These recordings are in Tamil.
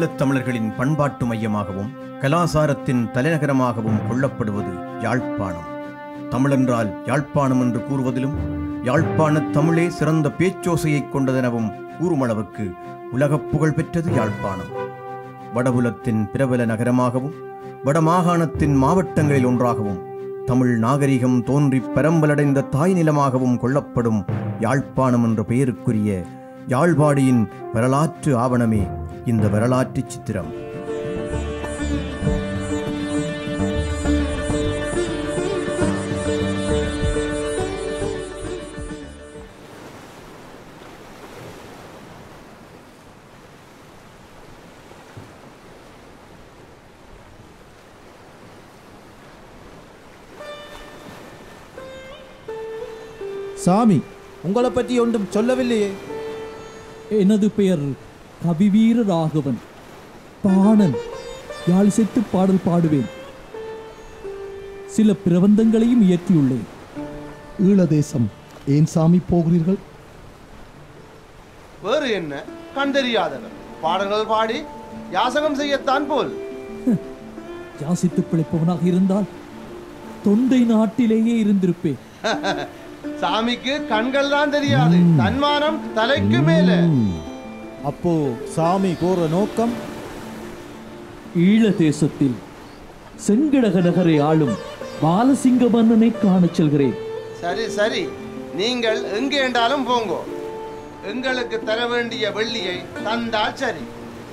ஈழத் தமிழர்களின் பண்பாட்டு மையமாகவும் கலாசாரத்தின் தலைநகரமாகவும் கொள்ளப்படுவது யாழ்ப்பாணம் தமிழென்றால் யாழ்ப்பாணம் என்று கூறுவதிலும் யாழ்ப்பாணத் தமிழே சிறந்த பேச்சோசையைக் கொண்டதெனவும் கூறுமளவுக்கு உலகப் புகழ் பெற்றது யாழ்ப்பாணம் வடபுலத்தின் பிரபல நகரமாகவும் வடமாகாணத்தின் மாவட்டங்களில் ஒன்றாகவும் தமிழ் நாகரிகம் தோன்றிப் பரம்பலடைந்த தாய் நிலமாகவும் கொள்ளப்படும் யாழ்ப்பாணம் என்ற பெயருக்குரிய யாழ்ப்பாடியின் வரலாற்று ஆவணமே இந்த வரலாற்றுச் சித்திரம் சாமி உங்களை பற்றி ஒன்றும் சொல்லவில்லையே எனது பெயர் கவிவீர ராகவன் பாணன் யாழிசைத்து பாடல் பாடுவேன் சில பிரபந்தங்களையும் இயற்றியுள்ளேன் ஈழதேசம் ஏன் சாமி போகிறீர்கள் வேறு என்ன கண்டறியாதவர் பாடல்கள் பாடி யாசகம் செய்யத்தான் போல் யாசித்து பிழைப்பவனாக இருந்தால் தொண்டை நாட்டிலேயே இருந்திருப்பேன் சாமிக்கு கண்கள் தான் தெரியாது தன்மானம் தலைக்கு மேல அப்போ சாமி கூற நோக்கம் ஈழ தேசத்தில் செங்கடக நகரை ஆளும் பாலசிங்க மன்னனை காணச் செல்கிறேன் சரி சரி நீங்கள் எங்கே என்றாலும் போங்கோ எங்களுக்கு தர வேண்டிய வெள்ளியை தந்தால் சரி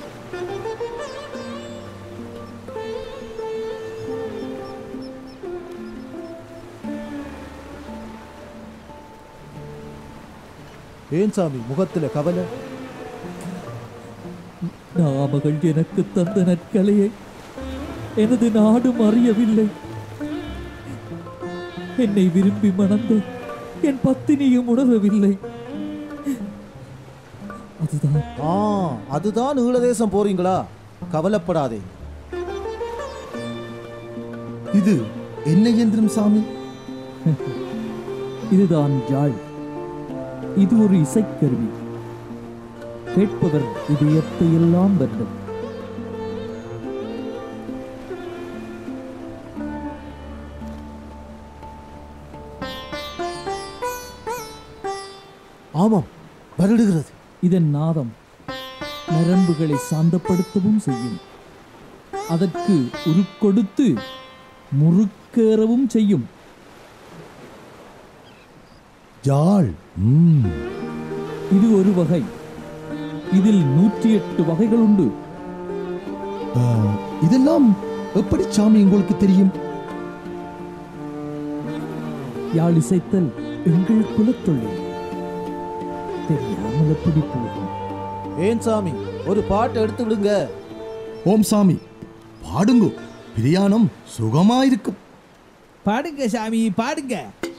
ஏன் சாமி முகத்துல கவலை நாமகள் எனக்கு தந்த நற்கலையை எனது நாடும் அறியவில்லை என்னை விரும்பி மணந்த என் பத்தினியும் உணரவில்லை அதுதான் ஆ அதுதான் ஈழதேசம் போறீங்களா கவலைப்படாதே இது என்ன இயந்திரம் சாமி இதுதான் யாழ் இது ஒரு இசைக்கருவி கேட்பவர் இதயத்தை எல்லாம் வெல்லும் ஆமாம் வருடுகிறது இதன் நாதம் நரம்புகளை சாந்தப்படுத்தவும் செய்யும் அதற்கு உருக்கொடுத்து முறுக்கேறவும் செய்யும் யாழ் ம். இது ஒரு வகை இதில் நூற்றி எட்டு வகைகள் உண்டு ஆ, இதெல்லாம் எப்படி சாமி உங்களுக்கு தெரியும் யாழ் இசைத்தல் எங்கள் குலத்தொழில் தெரியாமல் எப்படி போகும் ஏன் சாமி ஒரு பாட்டு எடுத்து விடுங்க ஓம் சாமி பாடுங்கோ பிரியாணம் சுகமாயிருக்கும் பாடுங்க சாமி பாடுங்க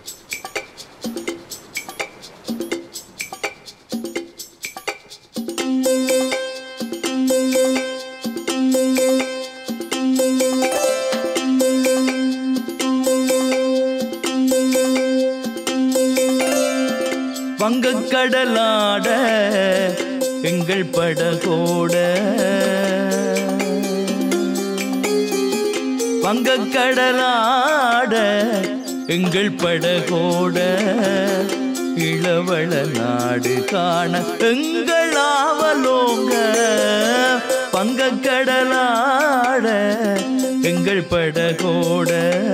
வங்கக்கடலாட எங்கள் படகோட வங்கக்கடலாட எங்கள் படகோட இளவள நாடு காண எங்கள் ஆவலோங்க வங்கக்கடலாட எங்கள் படகோட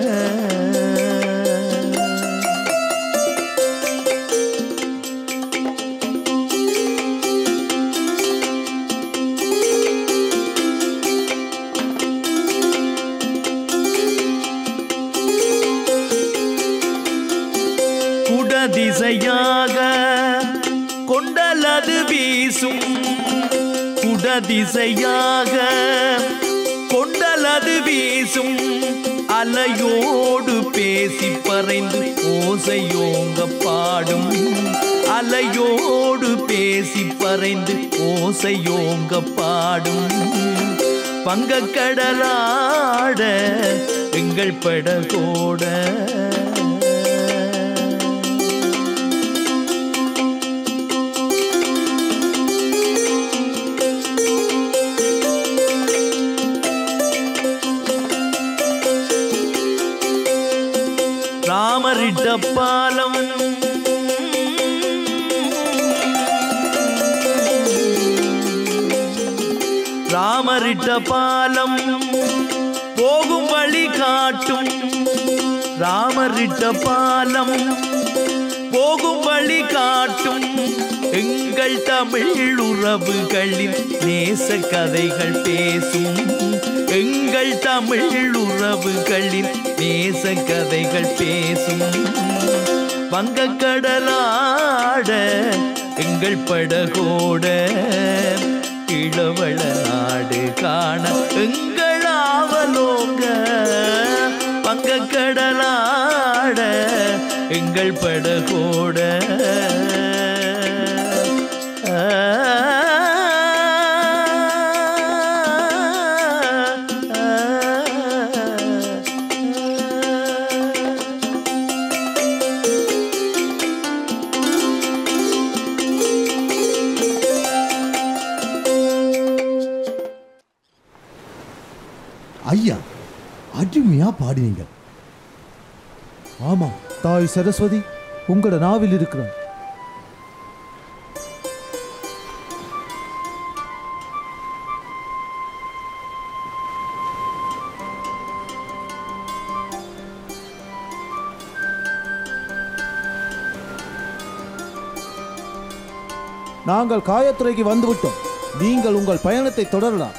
குடதிசையாக கொண்டலது வீசும் குடதிசையாக கொண்டலது வீசும் அலையோடு பேசி பறைந்து ஓசையோங்க பாடும் அலையோடு பேசி பறைந்து ஓசையோங்க பாடும் பங்கக்கடலாட எங்கள் படகோட ராமரிட்ட பாலம் ராமரிட்ட பாலம் போகும் வழி காட்டும் ராமரிட்ட பாலம் போகும் வழி காட்டும் எங்கள் தமிழ் உறவுகளின் நேச கதைகள் பேசும் எங்கள் தமிழ் உறவுகளின் நேச கதைகள் பேசும் வங்கக்கடலாட எங்கள் படகோட இளவள நாடு காண எங்கள் ஆவலோங்க வங்கக்கடலாட எங்கள் படகோட ஐயா அருமையா பாடினீங்க ஆமாம் தாய் சரஸ்வதி உங்களோட நாவில் இருக்கிறார் நாங்கள் காயத்துறைக்கு வந்துவிட்டோம் நீங்கள் உங்கள் பயணத்தை தொடரலாம்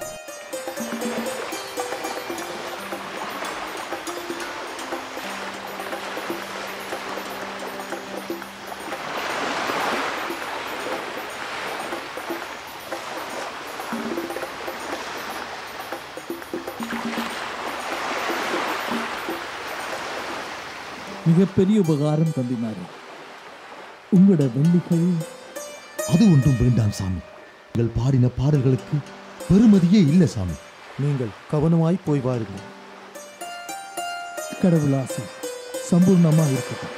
மிகப்பெரிய உபகாரம் தம்பிமாரு உங்களோட வெள்ளிகள் அது ஒன்றும் வேண்டாம் சாமி நீங்கள் பாடின பாடல்களுக்கு பெருமதியே இல்லை சாமி நீங்கள் கவனமாய் போய் வாருங்கள் கடவுளாசி சம்பூர்ணமா இருக்கட்டும்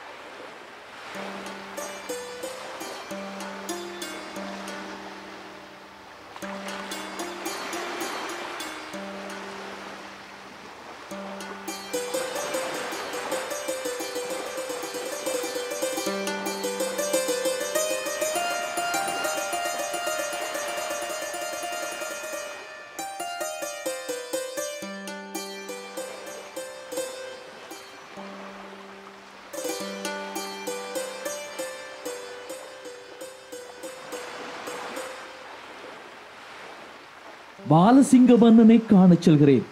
பாலசிங்க மன்னனை காணச் செல்கிறேன்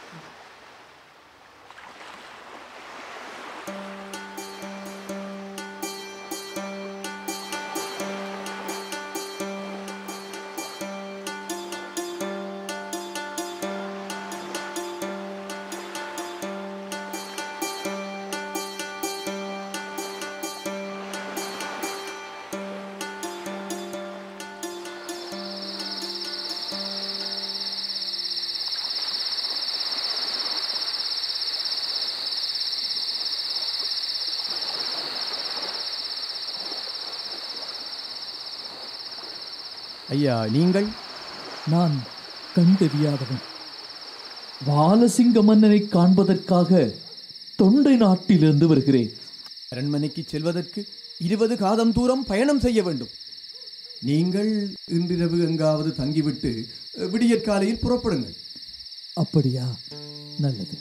ஐயா நீங்கள் நான் கண் தெரியாதவன் பாலசிங்க மன்னனை காண்பதற்காக தொண்டை நாட்டிலிருந்து வருகிறேன் அரண்மனைக்கு செல்வதற்கு இருபது காதம் தூரம் பயணம் செய்ய வேண்டும் நீங்கள் இன்றிரவு எங்காவது தங்கிவிட்டு விடியற்காலையில் புறப்படுங்கள் அப்படியா நல்லது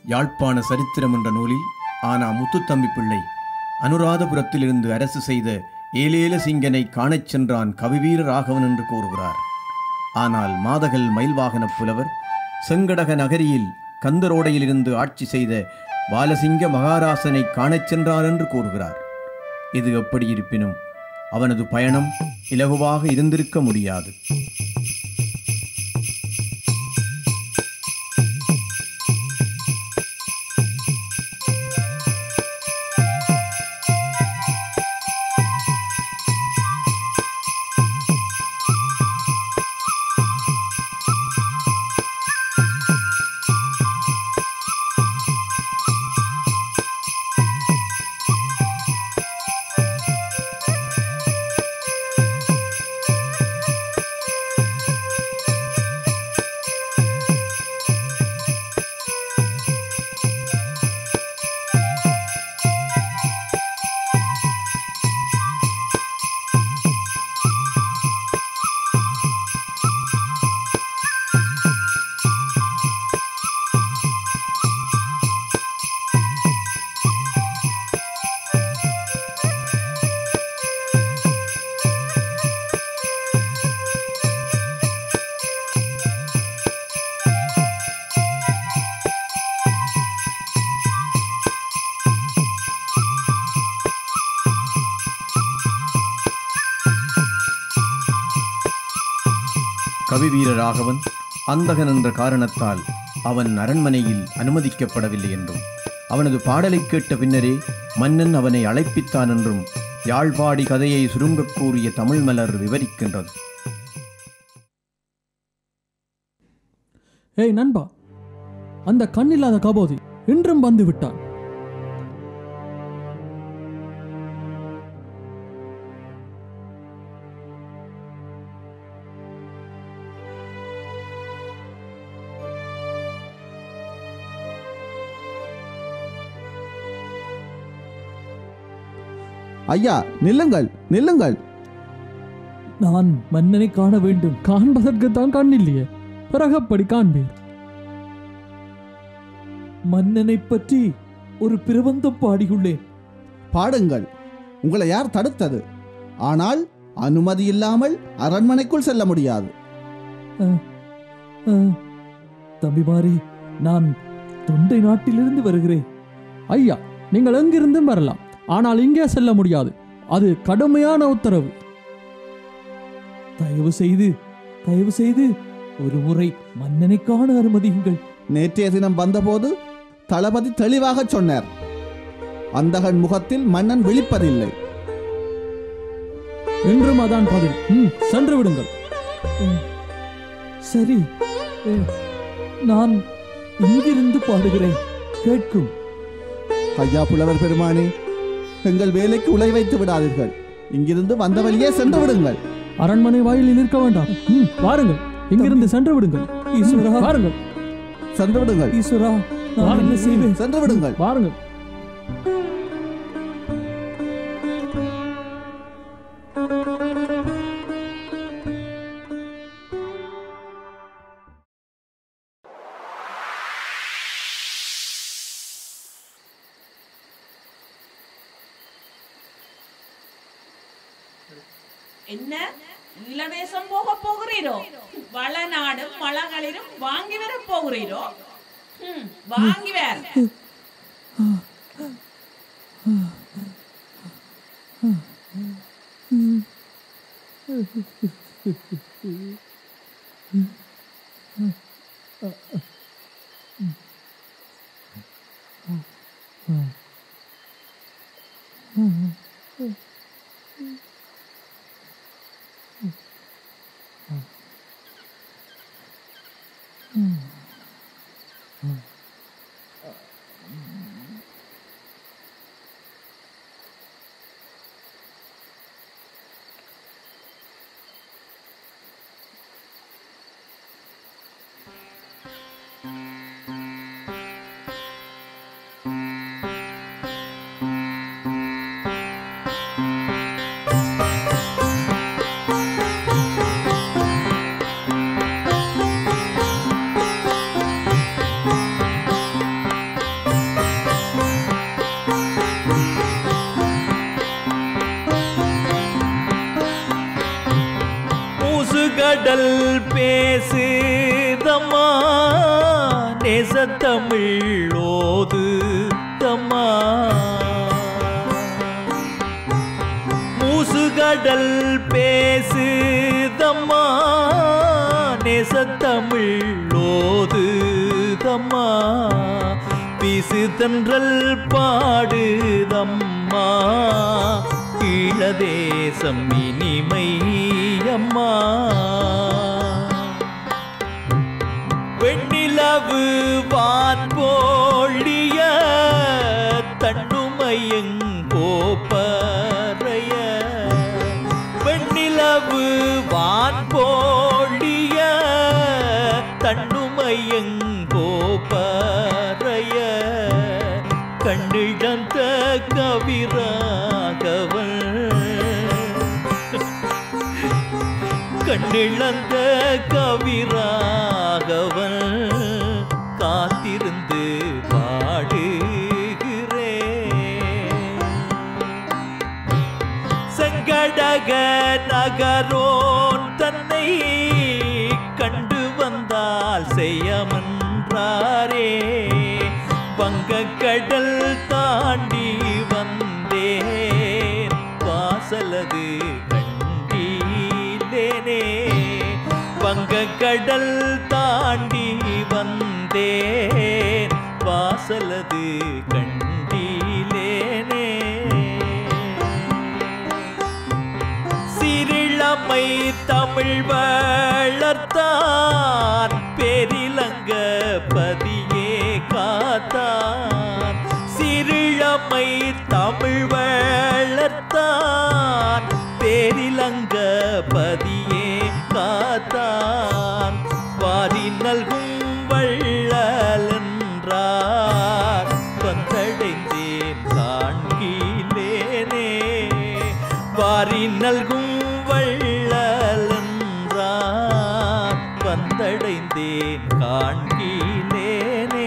யாழ்ப்பாண சரித்திரம் என்ற நூலில் ஆனா முத்துத்தம்பி பிள்ளை அனுராதபுரத்திலிருந்து அரசு செய்த ஏலேல சிங்கனை காணச் சென்றான் கவிவீர ராகவன் என்று கூறுகிறார் ஆனால் மாதகல் மயில்வாகனப் புலவர் செங்கடக நகரியில் கந்தரோடையிலிருந்து ஆட்சி செய்த பாலசிங்க மகாராசனை காணச் சென்றான் என்று கூறுகிறார் இது எப்படி இருப்பினும் அவனது பயணம் இலகுவாக இருந்திருக்க முடியாது கவிவீர ராகவன் அந்தகன் என்ற காரணத்தால் அவன் அரண்மனையில் அனுமதிக்கப்படவில்லை என்றும் அவனது பாடலைக் கேட்ட பின்னரே மன்னன் அவனை அழைப்பித்தான் என்றும் யாழ்ப்பாடி கதையை சுருங்கக் கூறிய தமிழ் மலர் விவரிக்கின்றது ஏய் நண்பா அந்த கண்ணில்லாத கபோதி இன்றும் வந்து விட்டான் ஐயா நில்லுங்கள் நில்லுங்கள் நான் மன்னனை காண வேண்டும் காண்பதற்கு தான் கண்ணில்லையே பிறகு அப்படி காண்பீர் மன்னனை பற்றி ஒரு பிரபந்தம் பாடியுள்ளேன் பாடுங்கள் உங்களை யார் தடுத்தது ஆனால் அனுமதி இல்லாமல் அரண்மனைக்குள் செல்ல முடியாது ஆ, தம்பிமாரி நான் தொண்டை நாட்டிலிருந்து வருகிறேன் ஐயா நீங்கள் எங்கிருந்தும் வரலாம் ஆனால் இங்கே செல்ல முடியாது அது கடுமையான உத்தரவு தயவு செய்து தயவு செய்து ஒரு முறை மன்னனை காண அனுமதியுங்கள் நேற்றைய தினம் வந்தபோது தளபதி தெளிவாக சொன்னார் அந்தகன் முகத்தில் மன்னன் விழிப்பதில்லை என்றும் அதான் பதில் ம் சென்று விடுங்கள் ம், சரி ம், நான் இங்கிருந்து பாடுகிறேன் கேட்கும் ஐயா புலவர் பெருமானே எங்கள் வேலைக்கு உலை வைத்து விடாதீர்கள் இங்கிருந்து வந்த வழியே சென்று விடுங்கள் அரண்மனை வாயிலில் இருக்க வேண்டாம் ம், வாருங்கள் இங்கிருந்து சென்று விடுங்கள் ஈஸ்வரா வாருங்கள் சென்று விடுங்கள் ஈஸ்வரா நான் என்ன செய்வேன் சென்று விடுங்கள் வாருங்கள் என்ன இளவேசம் போக போகிறீரோ வளநாடும் மலகளிரும் வாங்கி வர போகிறீரோ ம், வாங்கி வேற முசுகடல் பேசுதம்மா நேசத்தமிழ் ஓது தம்மா மூசுகடல் பேசுதம்மா நேசத்தமிழ் ஓதுதம்மா பிசு தென்றல் பாடுதம்மா ஈழதேசம் இனிமை அம்மா வெண்ணிலவு வான்போழிய தன்னுமையங்கோப்பறைய வெண்ணிலவு வான்போழிய தன்னுமையங்கோப்பறைய கண்ணிழந்த கவிராகவன் கண்ணிழந்த கவிராகவன் காத்திருந்து பாடுகிறேன் செங்கடக நகரோன் தன்னை கண்டு வந்தால் செய்யமன்றாரே வங்கக்கடல் தாண்டி வந்தேன் வாசலது கண்டீலேனே வங்கக்கடல் தாண்டி வந்தேன் வாசலது கண்டீலேனே சிறிழமை தமிழ் வளர்த்தான் பெரிலங்க பதியே காத்தான் சிறிழமை தமிழ் வளர்த்தான் பேரிலங்க பதியே காத்தான் வாரி நல்கும் வள்ளல் என்றார் வந்தடைந்தேன் காண்கிலேனே வாரி நல்கும் வள்ளல் என்றார் வந்தடைந்தேன் காண்கிலேனே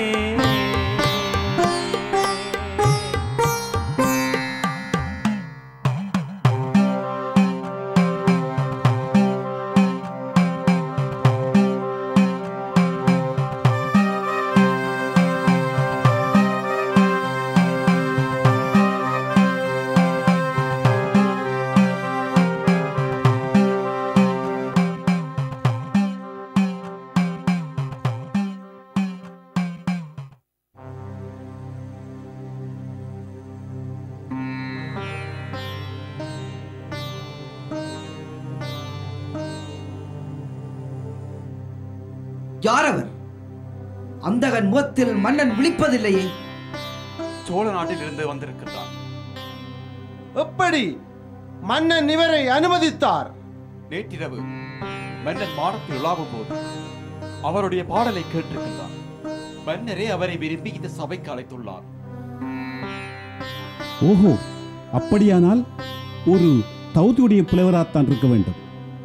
யார் அவர் அந்தகன் முகத்தில் மன்னன் விழிப்பதில்லையே சோழ நாட்டில் இருந்து வந்திருக்கின்றார் எப்படி மன்னன் இவரை அனுமதித்தார் நேற்றிரவு மன்னன் மாடத்தில் உலாவும் போது அவருடைய பாடலை கேட்டிருக்கின்றார் மன்னரே அவரை விரும்பி இந்த சபைக்கு அழைத்துள்ளார் ஓஹோ அப்படியானால் ஒரு தௌத்தியுடைய புலவராத்தான் இருக்க வேண்டும்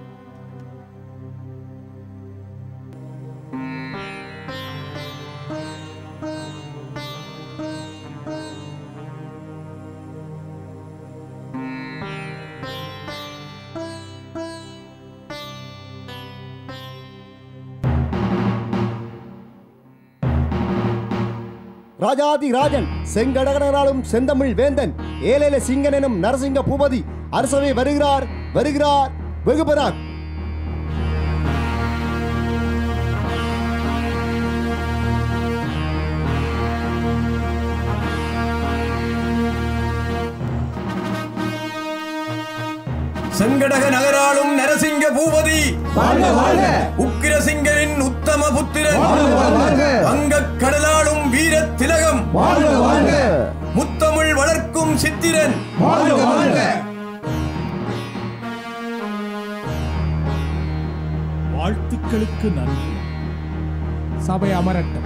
ராஜாதி ராஜன் செங்கடகனாலும் செந்தமிழ் வேந்தன் ஏலேல சிங்கன் எனும் நரசிங்க பூபதி அரசவை வருகிறார் வருகிறார் வெகுபராக் செங்கடக நகராளும் நரசிங்க பூபதி வாழ்க, வாழ்க. உக்கிரசிங்கனின் உத்தம புத்திரன் வாழ்க, வாழ்க. வங்கக் கடலாளும் வீர திலகம் வாழ்க, வாழ்க. முத்தமிழ் வளர்க்கும் சித்திரன் வாழ்க, வாழ்க. வாழ்த்துக்களுக்கு நன்றி சபை அமரட்டும்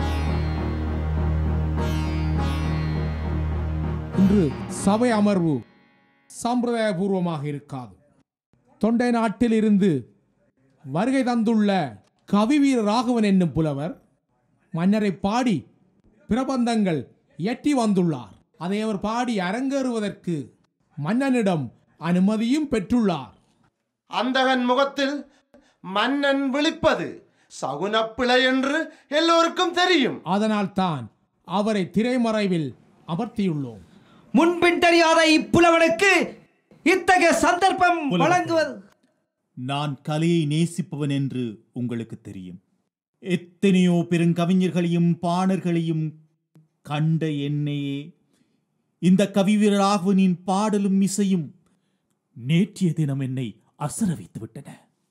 இன்று சபை அமர்வு சம்பிரதாயபூர்வமாக இருக்காது தொண்டை நாட்டில் இருந்து வருகை தந்துள்ள கவிவீர ராகவன் என்னும் புலவர் மன்னரை பாடி பிரபந்தங்கள் இயற்றி வந்துள்ளார் அதை அவர் பாடி அரங்கேறுவதற்கு மன்னனிடம் அனுமதியும் பெற்றுள்ளார் அந்தகன் முகத்தில் மன்னன் விழிப்பது சகுனப்பிழை என்று எல்லோருக்கும் தெரியும் அதனால் தான் அவரை திரைமறைவில் அமர்த்தியுள்ளோம் முன்பின் தெரியாத இப்புலவனுக்கு இத்தகைய சந்தர்ப்பம் வழங்குவது நான் கலையை நேசிப்பவன் என்று உங்களுக்கு தெரியும் எத்தனையோ பெருங்கவிஞர்களையும் பாணர்களையும் கண்ட என்னையே இந்த கவிவீரராகவனின் பாடலும் இசையும் நேற்றைய தினம் என்னை அசர வைத்து விட்டன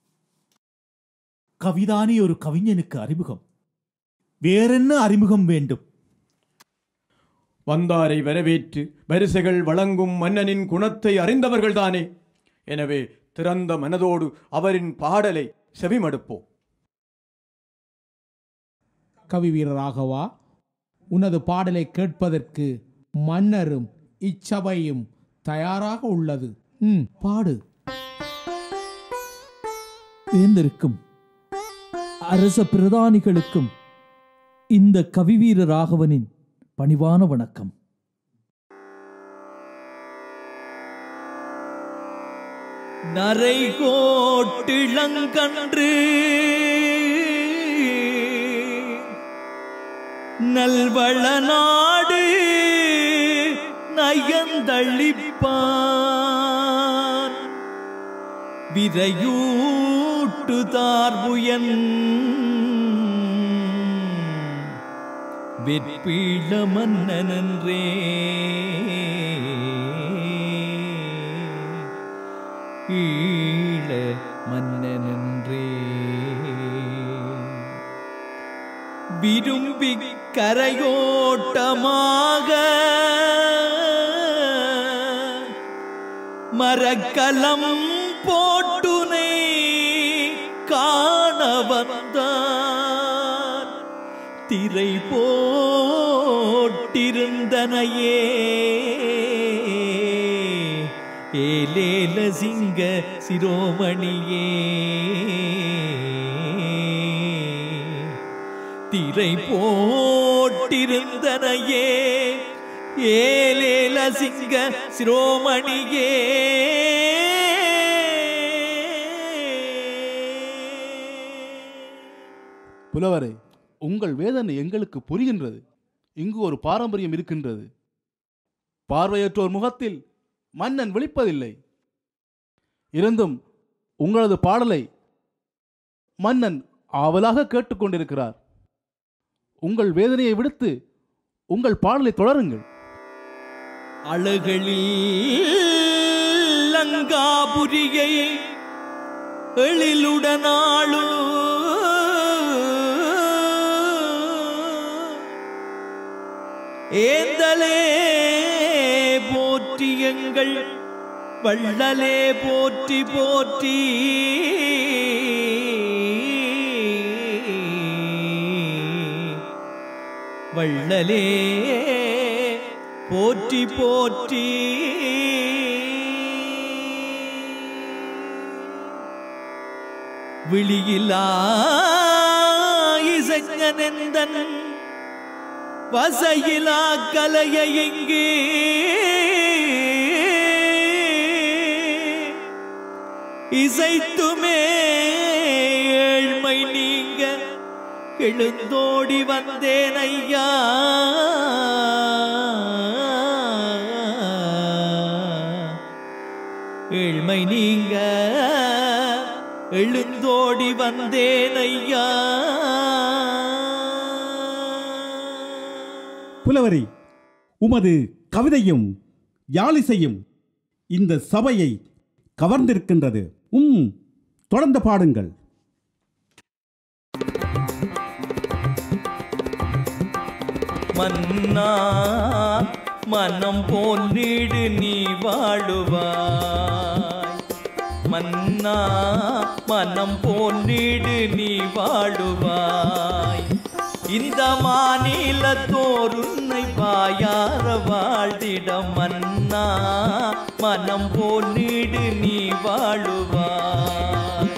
கவிதானே ஒரு கவிஞனுக்கு அறிமுகம் வேறென்ன அறிமுகம் வேண்டும் வந்தாரை வரவேற்று வரிசைகள் வழங்கும் மன்னனின் குணத்தை அறிந்தவர்கள்தானே எனவே திறந்த மனதோடு அவரின் பாடலை செவிமடுப்போம் கவி வீரராகவா உனது பாடலை கேட்பதற்கு மன்னரும் இச்சபையும் தயாராக உள்ளது ம் பாடு வேந்தருக்கும் அரச பிரதானிகளுக்கும் இந்த கவிவீர ராகவனின் பணிவான வணக்கம் நரைகோட்டிளங்கன்று நல்வள நாடு நயந்தளிப்பான் விரையூட்டு தார்புயன் வெற்பீழ மன்னனன்றே ஈழ மன்னனன்றே விரும்பி கரையோட்டமாக மரக்கலம் போட்டுனை காண வந்தான் திரை போட்டிருந்தனையே ஏலேல சிங்க சிரோமணியே திரை போட்டிருந்தனையே ஏலேல சிங்க சிரோமணியே புலவரே உங்கள் வேதனை எங்களுக்கு புரிகின்றது இங்கு ஒரு பாரம்பரியம் இருக்கின்றது பார்வையற்றோர் முகத்தில் மன்னன் விழிப்பதில்லை இருந்தும் உங்களது பாடலை மன்னன் ஆவலாக கேட்டுக்கொண்டிருக்கிறார் உங்கள் வேதனையை விடுத்து உங்கள் பாடலை தொடருங்கள் அழகளில் லங்காபுரியை எழிலுடனாளு ஏந்தலே போற்றி எங்கள் வள்ளலே போற்றி போற்றி வள்ளலே போற்றி போற்றி விழியிலா இசைஞனெந்தன் வசையிலா கலையை எங்கே இசைத்துமே ஏழ்மை நீங்க எழுந்தோடி வந்தேன் ஐயா ஏழ்மை நீங்க எழுந்தோடி வந்தேன் ஐயா புலவரி உமது கவிதையும் யாழிசையும் இந்த சபையை கவர்ந்திருக்கின்றது உம் தொடர்ந்து பாடுங்கள் மன்னா மனம் போல் நீடு நீ வாழுவாய் மன்னா மனம் போல் நீடு நீ வாழுவாய் இந்த மாநிலத்தோர் உன்னை வாயார வாழ்ந்திட மன்னா மனம் போல் நீடு நீ வாழுவாய்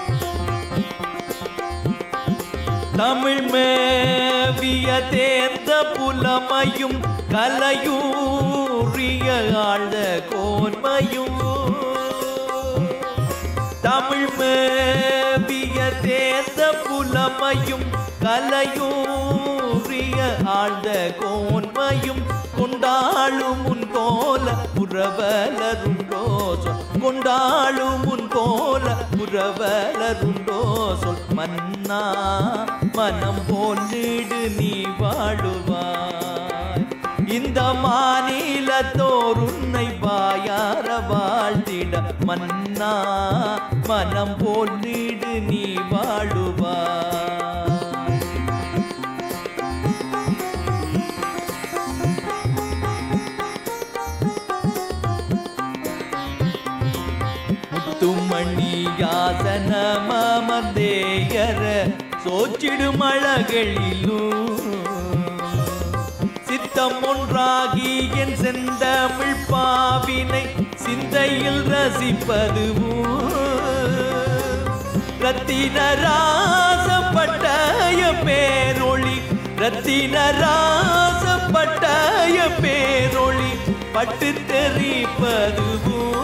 தமிழ் மேவிய தேர்ந்த புலமையும் கலையூறிய ஆழ்ந்த கோன்மையும் தமிழ் மேவிய தேர்ந்த புலமையும் கலையூறிய ஆழ்ந்த கோன்மையும் கொண்டாளும் உன் கோல புறவலருண்டோ சொல் கொண்டாளும் உன் கோல புறவலருண்டோ சொல் மன்னா மனம் போல் நீடு நீ வாழுவாய் இந்த மாநிலத்தோர் உன்னை வாயார வாழ்த்திட மன்னா மனம் போல் நீடு நீ வாழுவாய் முத்துமணியாசன மமதேயர சோச்சிடும் அழகளிலும் சித்தம் ஒன்றாகி என் செந்தமிழ் பாவினை சிந்தையில் ரசிப்பதுவும் ரத்தினராசப்பட்டய பேரொளி ரத்தினராசப்பட்டய பேரொளி பட்டு தெரிப்பதுவும்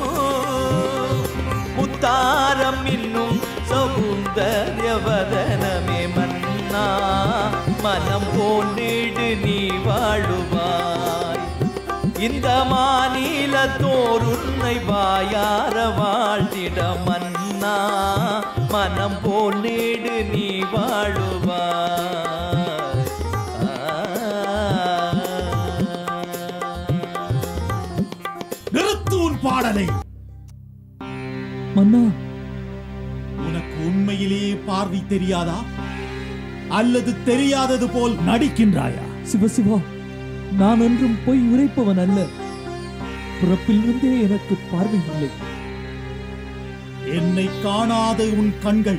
முத்தாரம் இன்னும் சௌந்தர்யவதனமே மன்னா மனம் போன்னிடு நீ வாழுவாய் இந்த மாநிலத்தோர் உன்னை வாயார வாழ்த்திட மன்னா மனம் போன்னிடு நீ வாழுவாய் நிறுத்து உன் பாடலை மன்னா உனக்கு உண்மையிலேயே பார்வை தெரியாதா அல்லது தெரியாதது போல் நடிக்கின்றாயா சிவசிவா நான் ஒன்றும் பொய் உரைப்பவன் அல்ல பிறப்பிலிருந்தே எனக்கு பார்வை இல்லை என்னை காணாத உன் கண்கள்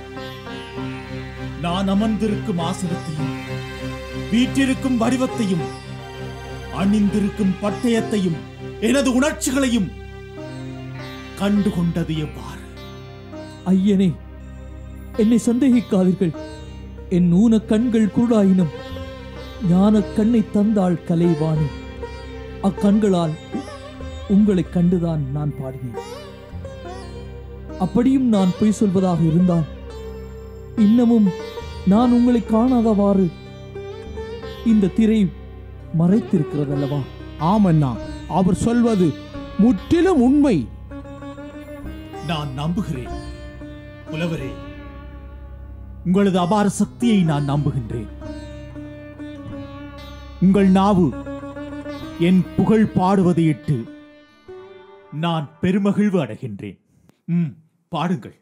நான் அமர்ந்திருக்கும் ஆசனத்தையும் வீற்றிருக்கும் வடிவத்தையும் அணிந்திருக்கும் பட்டயத்தையும் எனது உணர்ச்சிகளையும் கண்டு கொண்டது எவ்வாறு ஐயனே என்னை சந்தேகிக்காதீர்கள் என் ஊன கண்கள் குருடாயினும் ஞான கண்ணை தந்தாள் கலைவாணி அக்கண்களால் உங்களைக் கண்டுதான் நான் பாடினேன் அப்படியும் நான் பொய் சொல்வதாக இருந்தால் இன்னமும் நான் உங்களை காணாதவாறு இந்த திரை மறைத்திருக்கிறதல்லவா ஆமண்ணா அவர் சொல்வது முற்றிலும் உண்மை நான் நம்புகிறேன் புலவரே உங்களது அபார சக்தியை நான் நம்புகின்றேன் உங்கள் நாவு என் புகழ் பாடுவதை இட்டு நான் பெருமகிழ்வு அடைகின்றேன் ம் பாடுங்கள்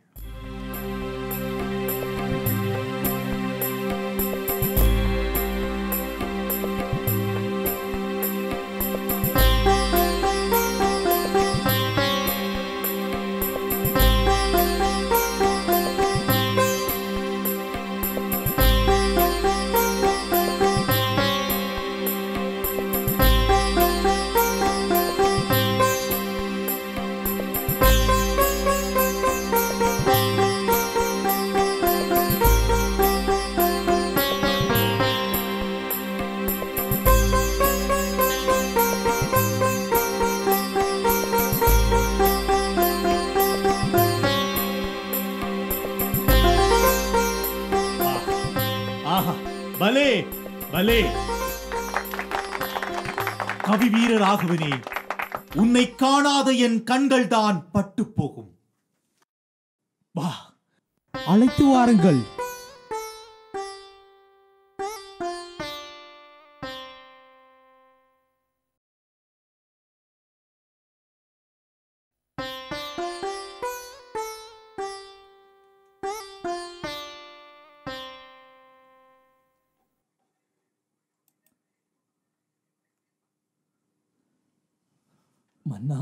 ஆஹா பலே பலே கவி வீரராகவனே உன்னை காணாத என் கண்கள் தான் பட்டு போகும் வா அழைத்து வாருங்கள் மன்னா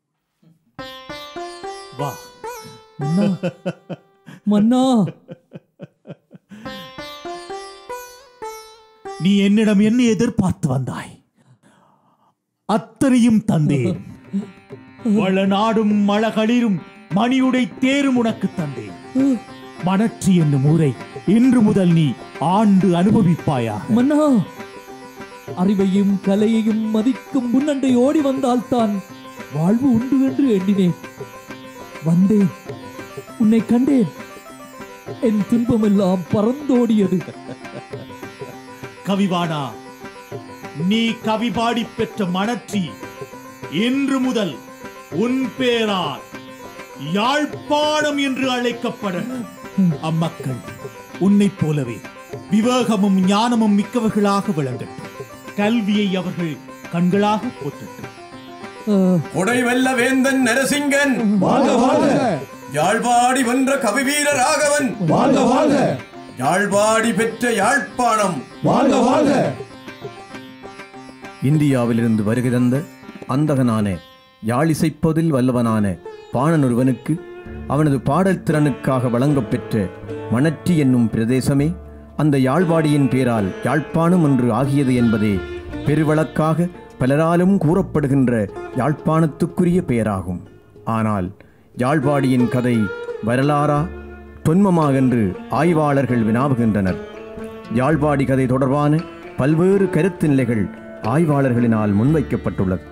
வா மன்னா மன்னா நீ என்னிடம் என்ன எதிர்பார்த்து வந்தாய் அத்தனையும் தந்தேன் வளநாடும் மழகளிரும் மணியுடை தேரும் உனக்கு தந்தேன் மணற்றி என்னும் ஊரை இன்று முதல் நீ ஆண்டு அனுபவிப்பாயா மன்னா அறிவையும் கலையையும் மதிக்கும் முன்னண்டை ஓடி வந்தால்தான் வாழ்வு உண்டு என்று எண்ணினேன் வந்தேன் உன்னை கண்டேன் என் துன்பமெல்லாம் பறந்தோடியது கவிவாணா நீ கவி பாடி பெற்ற மணற்றி இன்று முதல் உன் பேரால் யாழ்ப்பாணம் என்று அழைக்கப்பட அம்மக்கள் உன்னைப் போலவே விவேகமும் ஞானமும் மிக்கவர்களாக விளங்கட்டும் கல்வியை அவர்கள் கண்களாக போற்றட்டும் கொடைவெல்ல வேந்தன் நரசிங்கன் வாழ்க, வாழ்க. யாழ்பாடி வென்ற கவிவீர ராகவன் வாழ்க, வாழ்க. யாழ்பாடி பெற்ற யாழ்ப்பாணம் வாழ்க, வாழ்க. இந்தியாவிலிருந்து வருகை தந்த அந்தகனான யாழிசைப்பதில் வல்லவனான பாணன் ஒருவனுக்கு அவனது பாடல் திறனுக்காக வழங்கப்பெற்ற மணற்றி என்னும் பிரதேசமே அந்த யாழ்வாடியின் பேரால் யாழ்ப்பாணம் என்று ஆகியது என்பதே பெருவழக்காக பலராலும் கூறப்படுகின்ற யாழ்ப்பாணத்துக்குரிய பெயராகும் ஆனால் யாழ்ப்பாடியின் கதை வரலாறா தொன்மமா என்று ஆய்வாளர்கள் வினாவுகின்றனர் யாழ்ப்பாடி கதை தொடர்பான பல்வேறு கருத்து நிலைகள் ஆய்வாளர்களினால் முன்வைக்கப்பட்டுள்ளது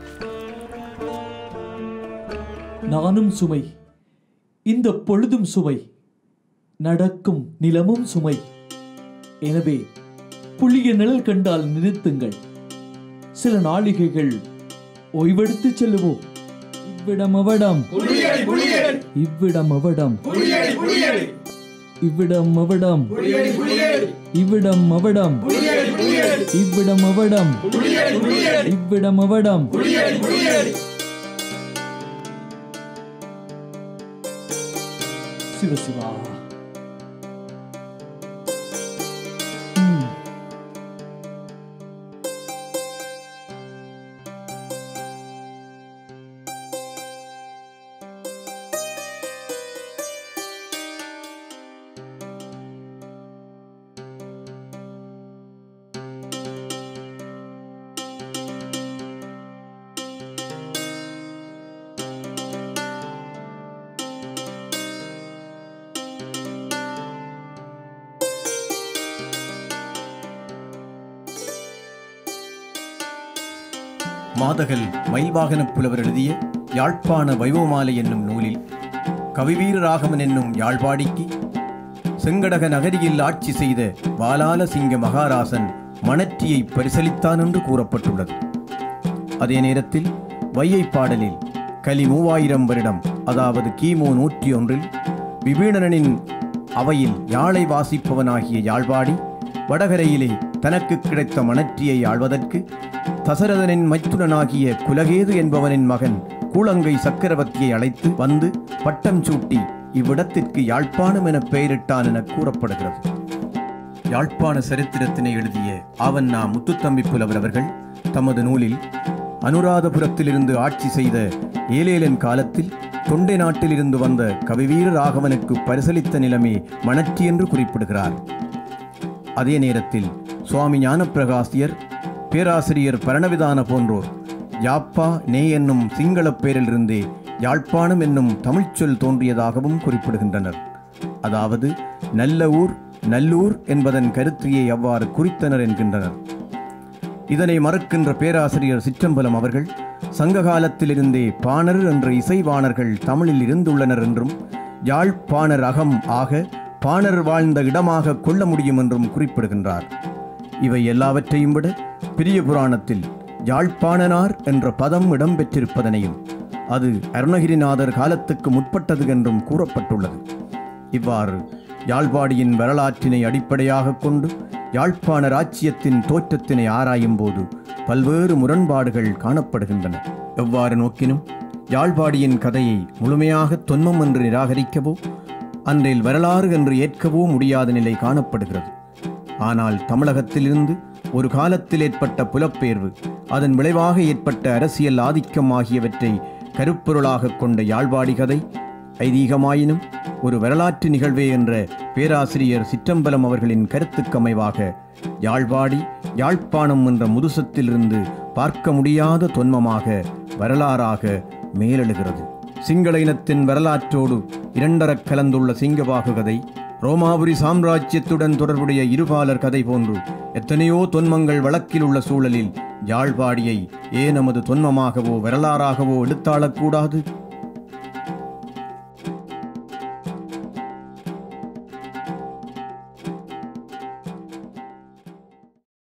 நானும் சுமை இந்த பொழுதும் சுமை நடக்கும் நிலமும் சுமை எனவே புளிய நிழல் கண்டால் நிறுத்துங்கள் சில நாளிகைகள் ஓய்வெடுத்து செல்லுவோம் இவ்விடம் அவடம் புலியடி, புலியடி. இவ்விடம் அவடம் புலியடி, புலியடி. இவ்விடம் அவடம் புலியடி, புலியடி. இவ்விடம் அவடம் புலியடி, புலியடி. இவ்விடம் அவடம் புலியடி, புலியடி. இவ்விடம் அவடம் புலியடி, புலியடி. சிவசிவா மாதகல் மயில்வாகனப் புலவர் எழுதிய யாழ்ப்பாண வைவமாலை என்னும் நூலில் கவிவீர ராகவன் என்னும் யாழ்ப்பாடிக்கு செங்கடக நகரியில் ஆட்சி செய்த வாலால சிங்க மகாராசன் மணற்றியை பரிசளித்தான் என்று கூறப்பட்டுள்ளது அதே நேரத்தில் வையை பாடலில் கலி மூவாயிரம் வருடம் அதாவது கிமு நூற்றி ஒன்றில் விபீடனனின் அவையில் யாழை வாசிப்பவனாகிய யாழ்ப்பாடி வடகரையிலே தனக்கு கிடைத்த மணற்றியை ஆழ்வதற்கு தசரதனின் மைத்துனனாகிய குலகேது என்பவனின் மகன் கூழங்கை சக்கரவர்த்தியை அழைத்து வந்து பட்டம் சூட்டி இவ்விடத்திற்கு யாழ்ப்பாணம் என பெயரிட்டான் என கூறப்படுகிறது யாழ்ப்பாண சரித்திரத்தினை எழுதிய ஆவண்ணா முத்துத்தம்பி புலவர் அவர்கள் தமது நூலில் அனுராதபுரத்திலிருந்து ஆட்சி செய்த ஏலேலன் காலத்தில் தொண்டை நாட்டிலிருந்து வந்த கவிவீர ராகவனுக்கு பரிசளித்த நிலைமை மணற்றி என்று குறிப்பிடுகிறார் அதே நேரத்தில் சுவாமி ஞானப்பிரகாசியர் பேராசிரியர் பரணவிதான போன்றோர் யாப்பா நே என்னும் சிங்களப் பெயரிலிருந்தே யாழ்ப்பாணம் என்னும் தமிழ்ச்சொல் தோன்றியதாகவும் குறிப்பிடுகின்றனர் அதாவது நல்ல ஊர் நல்லூர் என்பதன் கருத்தையை அவ்வாறு குறித்தனர் என்கின்றனர் இதனை மறுக்கின்ற பேராசிரியர் சிற்றம்பலம் அவர்கள் சங்க காலத்திலிருந்தே பாணர் என்ற இசைவாணர்கள் தமிழில் இருந்துள்ளனர் என்றும் யாழ் பாணர் அகம் ஆக பாணர் வாழ்ந்த இடமாக கொள்ள முடியும் என்றும் குறிப்பிடுகின்றார் இவை எல்லாவற்றையும் விட பெரிய புராணத்தில் யாழ்ப்பாணனார் என்ற பதம் இடம்பெற்றிருப்பதனையும் அது அருணகிரிநாதர் காலத்துக்கு முற்பட்டது என்றும் கூறப்பட்டுள்ளது இவ்வாறு யாழ்ப்பாடியின் வரலாற்றினை அடிப்படையாக கொண்டு யாழ்ப்பாண ராச்சியத்தின் தோற்றத்தினை ஆராயும் போது பல்வேறு முரண்பாடுகள் காணப்படுகின்றன எவ்வாறு நோக்கினும் யாழ்ப்பாடியின் கதையை முழுமையாக தொன்மம் என்று நிராகரிக்கவோ அன்றில் வரலாறு என்று ஏற்கவோ முடியாத நிலை காணப்படுகிறது ஆனால் தமிழகத்திலிருந்து ஒரு காலத்தில் ஏற்பட்ட புலப்பெயர்வு அதன் விளைவாக ஏற்பட்ட அரசியல் ஆதிக்கம் ஆகியவற்றை கருப்பொருளாக கொண்ட யாழ்ப்பாடி கதை ஐதீகமாயினும் ஒரு வரலாற்று நிகழ்வே என்ற பேராசிரியர் சிற்றம்பலம் அவர்களின் கருத்துக்கமைவாக யாழ்ப்பாடி யாழ்ப்பாணம் என்ற முதுசத்திலிருந்து பார்க்க முடியாத தொன்மமாக வரலாறாக மேலெழுகிறது சிங்கள இனத்தின் வரலாற்றோடு இரண்டரக் கலந்துள்ள சிங்கபாகு கதை ரோமாபுரி சாம்ராஜ்யத்துடன் தொடர்புடைய இருபாலர் கதை போன்று எத்தனையோ தொன்மங்கள் வழக்கில் உள்ள சூழலில் யாழ்ப்பாடியை ஏன் நமது தொன்மமாகவோ வரலாறாகவோ எடுத்தாளக்கூடாது